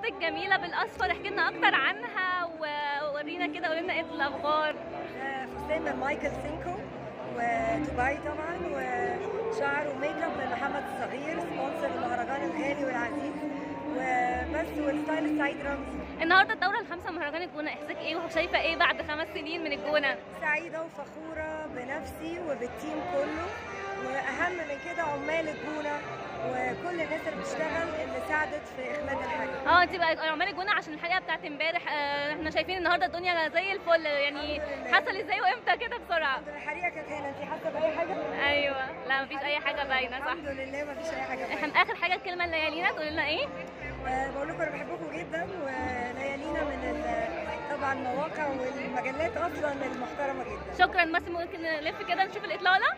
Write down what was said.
اطلالاتك جميله بالاصفر احكي لنا اكتر عنها وورينا كده قولي لنا ايه الاخبار آه، فستان من مايكل سينكو ودبي طبعا وشعر وميك اب من محمد الصغير سبونسر المهرجان الغالي والعزيز وبس والستايل سعيد رمزي النهارده الدوره الخامسه مهرجان الجونه احساسك ايه وشايفه ايه بعد خمس سنين من الجونه سعيدة وفخورة بنفسي وبالتيم كله وأهم من كده عمال الجونة وكل الناس اللي بتشتغل اللي ساعدت في إخماد الحاجة اه انت بقى عمال الجونه عشان الحلقه بتاعت امبارح آه، احنا شايفين النهارده الدنيا زي الفل يعني الحمد لله. حصل ازاي وامتى كده بسرعه الحريقة كانت هنا أنت حاسة بأي حاجة؟ ايوه لا مفيش اي حاجه باينه صح الحمد لله مفيش أي حاجة باينة. احنا اخر حاجه الكلمه اللي ليالينا تقولي لنا ايه آه، بقول لكم أنا بحبكم جدا وليالينا من ال- طبعا المواقع والمجلات أصلا المحترمة جدا شكرا بس ممكن نلف كده نشوف الاطلاله